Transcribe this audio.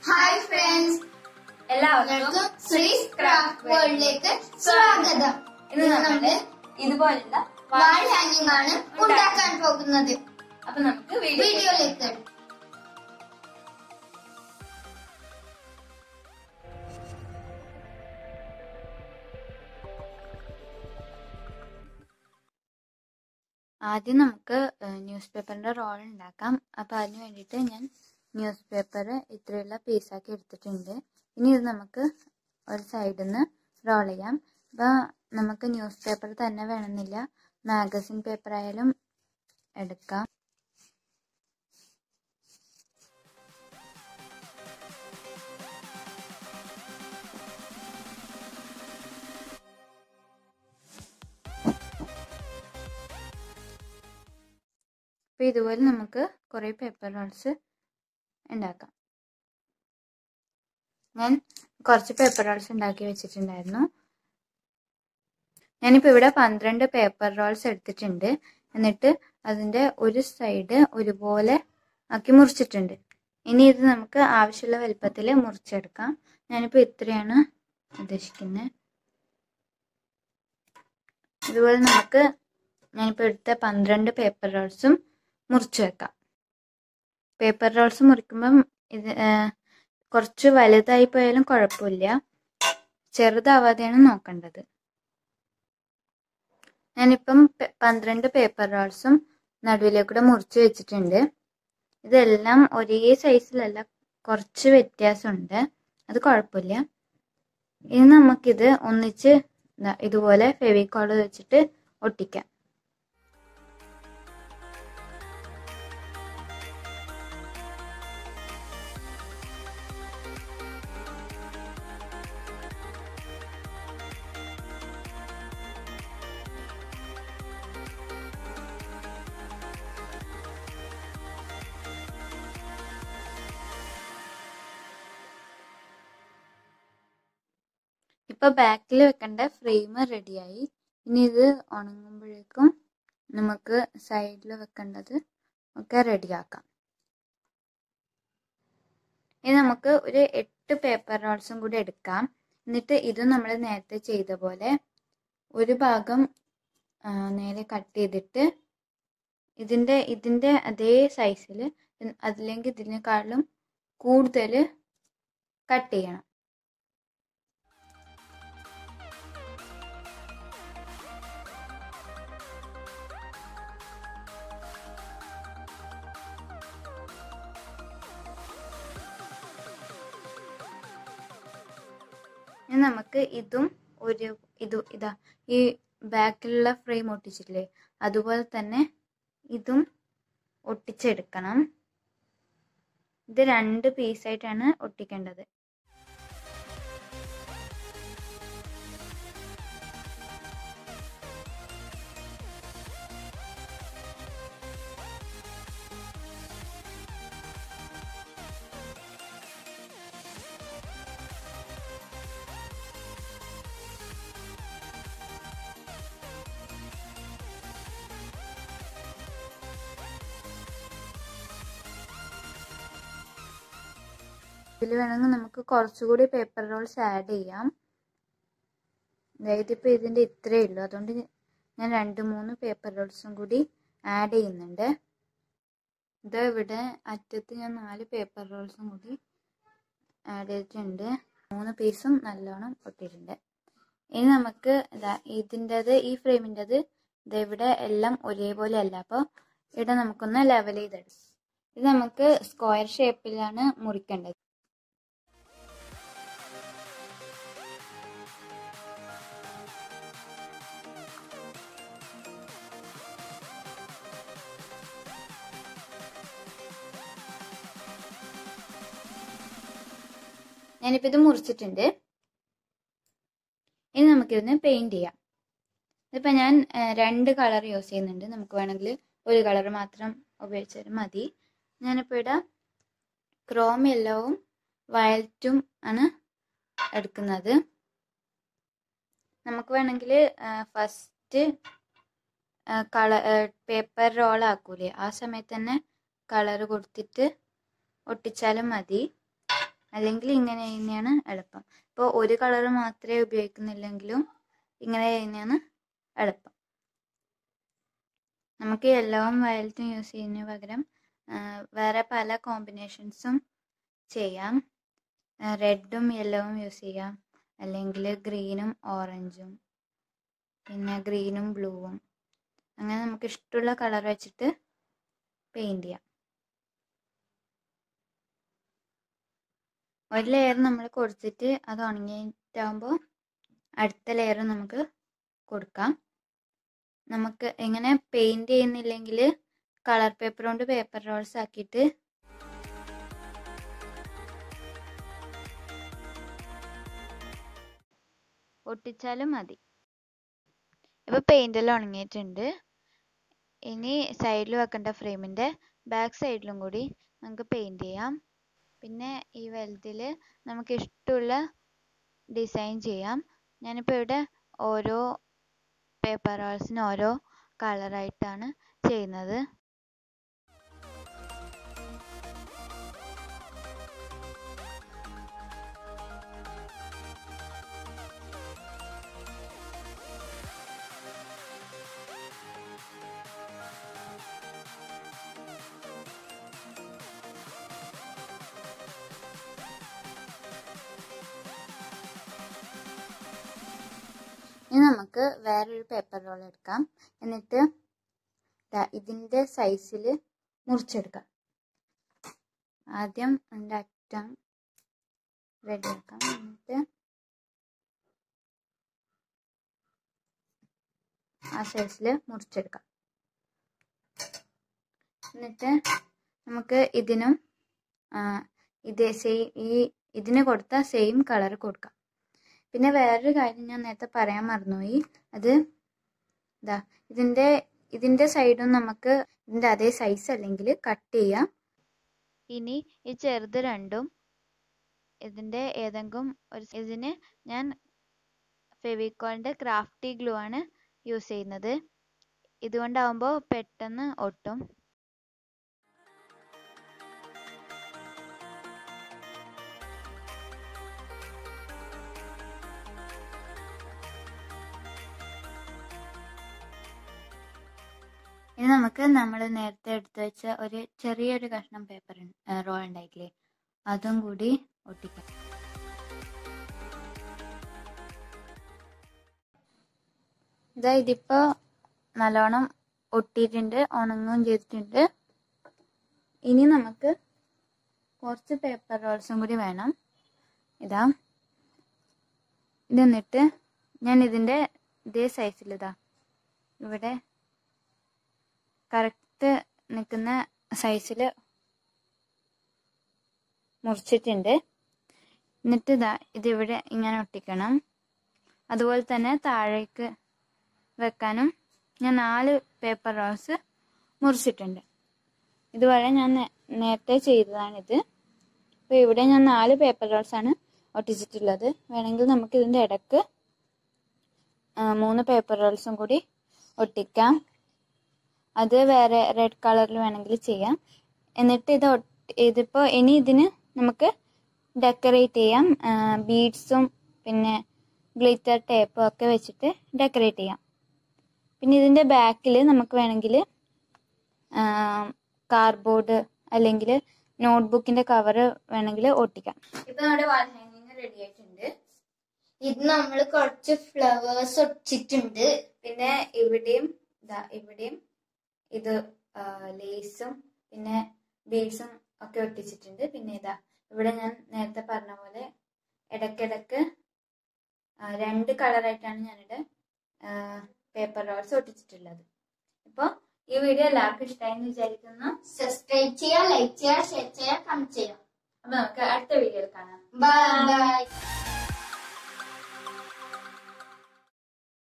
hi friends എല്ലാവർക്കും എല്ലാവർക്കും ശ്രീസ് craft വേൾഡിലേക്ക് സ്വാഗതം ഇന്ന് നമ്മള് ഇതുപോലുള്ള വാൾ ഹാങ്ങിങ് ആണ് ഉണ്ടാക്കാൻ പോകുന്നത് അപ്പൊ നമുക്ക് വീഡിയോ വീഡിയോയിലേക്ക് ആദ്യം നമുക്ക് ന്യൂസ് പേപ്പറിന്റെ റോൾ ഉണ്ടാക്കാം അപ്പോൾ അതിന് വേണ്ടിയിട്ട് ഞാൻ ന്യൂസ് പേപ്പർ ഇത്രയുള്ള പീസാക്കി എടുത്തിട്ടുണ്ട് ഇനി ഇത് നമുക്ക് ഒരു സൈഡിൽ നിന്ന് റോൾ ചെയ്യാം അപ്പോൾ നമുക്ക് ന്യൂസ് പേപ്പർ തന്നെ വേണമെന്നില്ല മാഗസിൻ പേപ്പർ ആയാലും എടുക്കാം അപ്പോൾ ഇതുപോലെ നമുക്ക് കുറേ പേപ്പർ റോൾസ് ഉണ്ടാക്കാം ഞാൻ കുറച്ച് പേപ്പർ റോൾസ് ഉണ്ടാക്കി വെച്ചിട്ടുണ്ടായിരുന്നു ഞാനിപ്പോൾ ഇവിടെ പന്ത്രണ്ട് പേപ്പർ റോൾസ് എടുത്തിട്ടുണ്ട് എന്നിട്ട് അതിൻ്റെ ഒരു സൈഡ് ഒരുപോലെ ആക്കി മുറിച്ചിട്ടുണ്ട് ഇനി ഇത് നമുക്ക് ആവശ്യമുള്ള വലുപ്പത്തിൽ മുറിച്ചെടുക്കാം ഞാനിപ്പോൾ ഇത്രയാണ് ഉദ്ദേശിക്കുന്നത് ഇതുപോലെ നമുക്ക് ഞാനിപ്പോൾ എടുത്ത പന്ത്രണ്ട് പേപ്പർ റോൾസും മുറിച്ച് വെക്കാം പേപ്പർ റോൾസ് മുറിക്കുമ്പം ഇത് കുറച്ച് വലുതായി പോയാലും കുഴപ്പമില്ല ചെറുതാവാതെയാണ് നോക്കേണ്ടത് ഞാനിപ്പം പന്ത്രണ്ട് പേപ്പർ റോൾസും നടുവിലേക്കൂടെ മുറിച്ച് വെച്ചിട്ടുണ്ട് ഇതെല്ലാം ഒരേ സൈസിലല്ല കുറച്ച് വ്യത്യാസമുണ്ട് അത് കുഴപ്പമില്ല ഇനി നമുക്കിത് ഒന്നിച്ച് ഇതുപോലെ ഫെവിക്കോള് വെച്ചിട്ട് ഒട്ടിക്കാം ഇപ്പൊ ബാക്കിൽ വെക്കേണ്ട ഫ്രെയിം റെഡിയായി ഇനി ഇത് ഉണങ്ങുമ്പോഴേക്കും നമുക്ക് സൈഡിൽ വെക്കേണ്ടത് ഒക്കെ റെഡിയാക്കാം ഇനി നമുക്ക് ഒരു എട്ട് പേപ്പർ റോൾസും കൂടി എടുക്കാം എന്നിട്ട് ഇത് നമ്മൾ നേരത്തെ ചെയ്ത പോലെ ഒരു ഭാഗം നേരെ കട്ട് ചെയ്തിട്ട് ഇതിൻ്റെ ഇതിൻ്റെ അതേ സൈസിൽ അതില്ലെങ്കിൽ ഇതിനേക്കാളും കൂടുതൽ കട്ട് ചെയ്യണം ഇനി നമുക്ക് ഇതും ഒരു ഇത് ഇതാ ഈ ബാക്കിലുള്ള ഫ്രെയിം ഒട്ടിച്ചില്ലേ അതുപോലെ തന്നെ ഇതും ഒട്ടിച്ചെടുക്കണം ഇത് രണ്ട് പീസായിട്ടാണ് ഒട്ടിക്കേണ്ടത് ഇതിൽ വേണമെങ്കിൽ നമുക്ക് കുറച്ചുകൂടി പേപ്പർ റോൾസ് ആഡ് ചെയ്യാം അതായത് ഇപ്പോൾ ഇതിൻ്റെ ഇത്രയേ ഉള്ളൂ അതുകൊണ്ട് ഞാൻ രണ്ട് മൂന്ന് പേപ്പർ റോൾസും കൂടി ആഡ് ചെയ്യുന്നുണ്ട് ഇത് ഇവിടെ അറ്റത്ത് ഞാൻ നാല് പേപ്പർ റോൾസും കൂടി ആഡ് ചെയ്തിട്ടുണ്ട് മൂന്ന് പീസും നല്ലോണം ഒട്ടിയിട്ടുണ്ട് ഇനി നമുക്ക് ഇതാ ഇതിൻ്റെത് ഈ ഫ്രെയിമിൻ്റെത് ഇത് ഇവിടെ എല്ലാം ഒരേപോലെ അല്ല അപ്പോൾ ഇവിടെ നമുക്കൊന്ന് ലെവൽ ചെയ്തെടുക്കാം ഇത് നമുക്ക് സ്ക്വയർ ഷേപ്പിലാണ് മുറിക്കേണ്ടത് ഞാനിപ്പോൾ ഇത് മുറിച്ചിട്ടുണ്ട് ഇനി നമുക്കിതിന് പെയിന്റ് ചെയ്യാം ഇതിപ്പോൾ ഞാൻ രണ്ട് കളർ യൂസ് ചെയ്യുന്നുണ്ട് നമുക്ക് വേണമെങ്കിൽ ഒരു കളർ മാത്രം ഉപയോഗിച്ചാലും മതി ഞാനിപ്പോൾ ഇവിടെ ക്രോം യെല്ലോവും വയലറ്റും ആണ് എടുക്കുന്നത് നമുക്ക് വേണമെങ്കിൽ ഫസ്റ്റ് കളർ പേപ്പർ റോൾ ആക്കൂലേ ആ സമയത്ത് തന്നെ കളർ കൊടുത്തിട്ട് ഒട്ടിച്ചാലും മതി അല്ലെങ്കിൽ ഇങ്ങനെ തന്നെയാണ് എളുപ്പം ഇപ്പോൾ ഒരു കളർ മാത്രമേ ഉപയോഗിക്കുന്നില്ലെങ്കിലും ഇങ്ങനെ തന്നെയാണ് എളുപ്പം നമുക്ക് യെല്ലോവും വയലറ്റും യൂസ് ചെയ്യുന്നതിന് പകരം ആ, വേറെ പല കോമ്പിനേഷൻസും ചെയ്യാം റെഡും യെല്ലോവും യൂസ് ചെയ്യാം അല്ലെങ്കിൽ ഗ്രീനും ഓറഞ്ചും പിന്നെ ഗ്രീനും ബ്ലൂവും അങ്ങനെ നമുക്ക് ഇഷ്ടമുള്ള കളർ വെച്ചിട്ട് പെയിൻറ് ചെയ്യാം ഒരു ലെയർ നമ്മൾ കൊടുത്തിട്ട് അത് ഉണങ്ങിയിട്ടാകുമ്പോൾ അടുത്ത ലെയർ നമുക്ക് കൊടുക്കാം നമുക്ക് എങ്ങനെ പെയിൻറ് ചെയ്യുന്നില്ലെങ്കിൽ കളർ പേപ്പർ കൊണ്ട് പേപ്പർ റോൾസ് ആക്കിയിട്ട് ഒട്ടിച്ചാലും മതി ഇപ്പോൾ പെയിൻ്റ് എല്ലാം ഉണങ്ങിയിട്ടുണ്ട് ഇനി സൈഡിൽ വെക്കേണ്ട ഫ്രെയിമിൻ്റെ ബാക്ക് സൈഡിലും കൂടി നമുക്ക് പെയിൻറ് ചെയ്യാം പിന്നെ ഈ വലുതിൽ നമുക്ക് ഇഷ്ടമുള്ള ഡിസൈൻ ചെയ്യാം ഞാനിപ്പോൾ ഇവിടെ ഓരോ പേപ്പർ റോൾസിന് ഓരോ കളറായിട്ടാണ് ചെയ്യുന്നത് ഇനി നമുക്ക് വേറൊരു പേപ്പർ റോൾ എടുക്കാം എന്നിട്ട് ദാ ഇതിൻ്റെ സൈസിൽ മുറിച്ചെടുക്കാം ആദ്യം അതിൻ്റെ അറ്റം റെഡിയാക്കാം എന്നിട്ട് ആ സൈസിൽ മുറിച്ചെടുക്കാം എന്നിട്ട് നമുക്ക് ഇതിനും ആ, ഇതേ സെയിം ഈ ഇതിന് കൊടുത്ത സെയിം കളർ കൊടുക്കാം പിന്നെ വേറൊരു കാര്യം ഞാൻ നേരത്തെ പറയാൻ മറന്നുപോയി അത് ഇതാ ഇതിൻ്റെ ഇതിൻ്റെ സൈഡും നമുക്ക് ഇതിൻ്റെ അതേ സൈസ് അല്ലെങ്കിൽ കട്ട് ചെയ്യാം ഇനി ഈ ചെറുത് രണ്ടും ഇതിൻ്റെ ഏതെങ്കിലും ഒരു ഇതിന് ഞാൻ ഫെവിക്കോളിൻ്റെ ക്രാഫ്റ്റി ഗ്ലൂ ആണ് യൂസ് ചെയ്യുന്നത് ഇതുകൊണ്ടാവുമ്പോൾ പെട്ടെന്ന് ഒട്ടും ഇനി നമുക്ക് നമ്മൾ നേരത്തെ എടുത്തു വെച്ച ഒരു ചെറിയൊരു കഷ്ണം പേപ്പർ റോൾ ഉണ്ടായിട്ടില്ലേ അതും കൂടി ഒട്ടിക്കാം ഇതാ ഇതിപ്പോ നല്ലോണം ഒട്ടിയിട്ടുണ്ട് ഉണങ്ങുകയും ചെയ്തിട്ടുണ്ട് ഇനി നമുക്ക് കുറച്ച് പേപ്പർ റോൾസും കൂടി വേണം ഇതാ ഇത് എന്നിട്ട് ഞാൻ ഇതിൻ്റെ ഇതേ സൈസിൽ ഇതാ ഇവിടെ കറക്റ്റ് നിൽക്കുന്ന സൈസിൽ മുറിച്ചിട്ടുണ്ട് എന്നിട്ട് ഇതാ ഇതിവിടെ ഇങ്ങനെ ഒട്ടിക്കണം അതുപോലെ തന്നെ താഴേക്ക് വെക്കാനും ഞാൻ നാല് പേപ്പർ റോൾസ് മുറിച്ചിട്ടുണ്ട് ഇതുവരെ ഞാൻ നേ- നേരത്തെ ചെയ്തതാണിത് അപ്പോൾ ഇവിടെ ഞാൻ നാല് പേപ്പർ റോൾസ് ആണ് ഒട്ടിച്ചിട്ടുള്ളത് വേണമെങ്കിൽ നമുക്ക് ഇതിൻ്റെ ഇടയ്ക്ക് ആ, മൂന്ന് പേപ്പർ റോൾസും കൂടി ഒട്ടിക്കാം അത് വേറെ റെഡ് കളറിൽ വേണമെങ്കിൽ ചെയ്യാം എന്നിട്ട് ഇത് ഒട്ട് ഇതിപ്പോൾ ഇനി ഇതിന് നമുക്ക് ഡെക്കറേറ്റ് ചെയ്യാം ബീഡ്സും പിന്നെ ഗ്ലിറ്റർ ടേപ്പും ഒക്കെ വെച്ചിട്ട് ഡെക്കറേറ്റ് ചെയ്യാം പിന്നെ ഇതിൻ്റെ ബാക്കിൽ നമുക്ക് വേണമെങ്കിൽ കാർഡ്ബോർഡ് അല്ലെങ്കിൽ നോട്ട്ബുക്കിൻ്റെ കവർ വേണമെങ്കിൽ ഒട്ടിക്കാം ഇപ്പം നമ്മുടെ വാൾ ഹാങ്ങിങ് റെഡി ആയിട്ടുണ്ട് ഇത് നമ്മൾ കുറച്ച് ഫ്ലവേഴ്സ് ഒട്ടിച്ചിട്ടുണ്ട് പിന്നെ ഇവിടെയും ഇതാ ഇവിടെയും ഇത് ലേസും പിന്നെ ബീഡ്സും ഒക്കെ ഒട്ടിച്ചിട്ടുണ്ട് പിന്നെ ഇതാ ഇവിടെ ഞാൻ നേരത്തെ പറഞ്ഞ പോലെ ഇടയ്ക്കിടയ്ക്ക് ആ, രണ്ട് കളറായിട്ടാണ് ഞാനിവിടെ പേപ്പർ റോൾസ് ഒട്ടിച്ചിട്ടുള്ളത് അപ്പോൾ ഈ വീഡിയോ എല്ലാവർക്കും ഇഷ്ടമായി എന്ന് വിചാരിക്കുന്നു സബ്സ്ക്രൈബ് ചെയ്യുക ലൈക്ക് ചെയ്യുക ഷെയർ ചെയ്യുക കമന്റ് ചെയ്യുക അപ്പോൾ നമുക്ക് അടുത്ത വീഡിയോയിൽ കാണാം ബൈ ബൈ